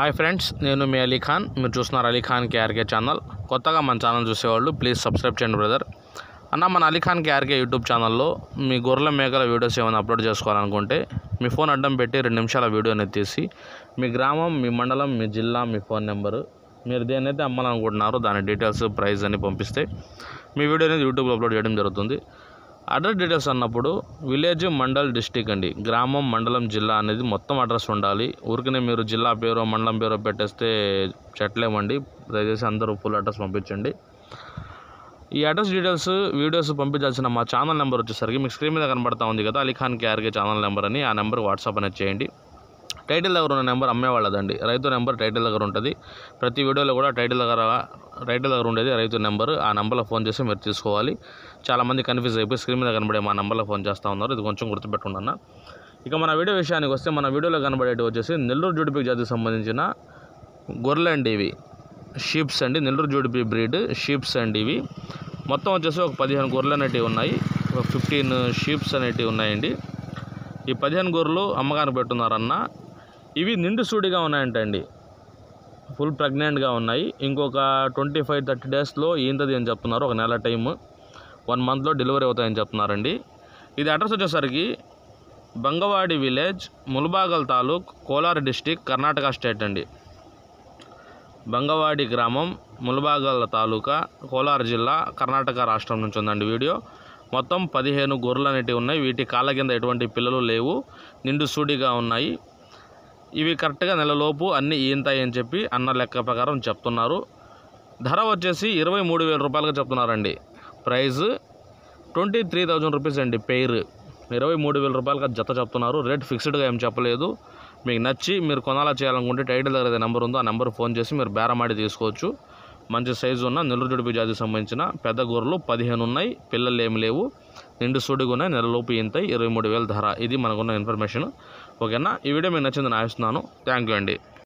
hi friends నేను మీ అలీ ఖాన్ మీరు చూస్తున్నారు అలీ ఖాన్ కేఆర్కే ఛానల్ కొత్తగా మన ఛానల్ చూసేవాళ్ళు ప్లీజ్ సబ్స్క్రైబ్ చేయండి బ్రదర్ అన్న మన అలీ ఖాన్ కేఆర్కే యూట్యూబ్ ఛానల్లో మీ గొర్రెల మేకల వీడియోస్ ఏమైనా అప్లోడ్ చేసుకోవాలనుకుంటే మీ ఫోన్ అడ్డం పెట్టి రెండు నిమిషాల వీడియో అనేది తీసి మీ గ్రామం మీ మండలం మీ జిల్లా మీ ఫోన్ నెంబరు మీరు దేన్నైతే అమ్మాలనుకుంటున్నారో దాని డీటెయిల్స్ ప్రైస్ అని పంపిస్తే మీ వీడియో అనేది యూట్యూబ్లో అప్లోడ్ చేయడం జరుగుతుంది అడ్రస్ డీటెయిల్స్ అన్నప్పుడు విలేజ్ మండల్ డిస్టిక్ అండి గ్రామం మండలం జిల్లా అనేది మొత్తం అడ్రస్ ఉండాలి ఊరికనే మీరు జిల్లా పేరు మండలం పేరు పెట్టేస్తే చెట్లేమండి దయచేసి అందరూ ఫుల్ అడ్రస్ పంపించండి ఈ అడ్రస్ డీటెయిల్స్ వీడియోస్ పంపించాల్సిన మా ఛానల్ నెంబర్ వచ్చేసరికి మీకు స్క్రీన్ మీద కనబడతా ఉంది కదా అలీఖాన్ కేఆర్కే ఛానల్ నెంబర్ అని ఆ నెంబర్ వాట్సాప్ అనేది చేయండి టైటిల్ దగ్గర ఉన్న నెంబర్ అమ్మేవాళ్ళదండి రైతు నెంబర్ టైటిల్ దగ్గర ఉంటుంది ప్రతి వీడియోలో కూడా టైటిల్ దగ్గర టైటిల్ దగ్గర ఉండేది రైతు నెంబర్ ఆ నెంబర్లో ఫోన్ చేసి మీరు తీసుకోవాలి చాలామంది కన్ఫ్యూజ్ అయిపోయి స్క్రీన్ మీద కనబడే మా నెంబర్లో ఫోన్ చేస్తూ ఉన్నారు ఇది కొంచెం గుర్తుపెట్టుకోండి అన్న ఇక మన వీడియో విషయానికి వస్తే మన వీడియోలో కనబడేవి వచ్చేసి నెల్లూరు జుడిపి జాతికి సంబంధించిన గొర్రెలు అండి ఇవి షీప్స్ అండి నెల్లూరు జుడిపి బ్రీడ్ షీప్స్ అండి ఇవి మొత్తం వచ్చేసి ఒక పదిహేను గొర్రెలు అనేటివి ఉన్నాయి ఒక ఫిఫ్టీన్ షీప్స్ అనేటివి ఉన్నాయండి ఈ పదిహేను గొర్రెలు అమ్మకానికి పెట్టున్నారన్న ఇవి నిండు సూడిగా ఉన్నాయంటండి ఫుల్ ప్రెగ్నెంట్గా ఉన్నాయి ఇంకొక ట్వంటీ ఫైవ్ థర్టీ డేస్లో ఈంతది అని చెప్తున్నారు ఒక నెల టైం వన్ మంత్లో డెలివరీ అవుతాయని చెప్తున్నారండి ఇది అడ్రస్ వచ్చేసరికి Bangavadi village Mulbagal taluk Kolar district Karnataka state అండి బంగవాడి గ్రామం ముల్బాగల్ తాలూకా కోలార్ జిల్లా కర్ణాటక రాష్ట్రం నుంచి ఉందండి వీడియో మొత్తం పదిహేను గొర్రెలు అనేటివి ఉన్నాయి వీటి కాళ్ళ కింద ఎటువంటి పిల్లలు లేవు నిండు సూడిగా ఉన్నాయి ఇవి కరెక్ట్గా నెలలోపు అన్నీ ఈంతాయి అని చెప్పి అన్న లెక్క ప్రకారం చెప్తున్నారు ధర వచ్చేసి ఇరవై మూడు వేల రూపాయలుగా చెప్తున్నారండి price twenty three thousand rupees అండి పెయిర్ ఇరవై మూడు వేల రూపాయలుగా జత చెప్తున్నారు రేట్ ఫిక్స్డ్గా ఏం చెప్పలేదు మీకు నచ్చి మీరు కొనాలా చేయాలనుకుంటే టైటిల్ దగ్గర ఏదైతే నెంబర్ ఉందో ఆ నెంబర్ ఫోన్ చేసి మీరు బేరమాడి తీసుకోవచ్చు మంచి సైజు ఉన్న నెల్లూరు జుడిపి జాతికి సంబంధించిన పెద్ద గొర్రెలు పదిహేను ఉన్నాయి పిల్లలు ఏమి లేవు నిండు సూడిగా ఉన్నాయి నెలలోపు ఇంతాయి ఇరవై మూడు వేల ధర ఇది మనకున్న ఇన్ఫర్మేషన్ ఓకేనా ఈ వీడియో మీకు నచ్చిందని ఆశిస్తున్నాను థ్యాంక్ యూ అండి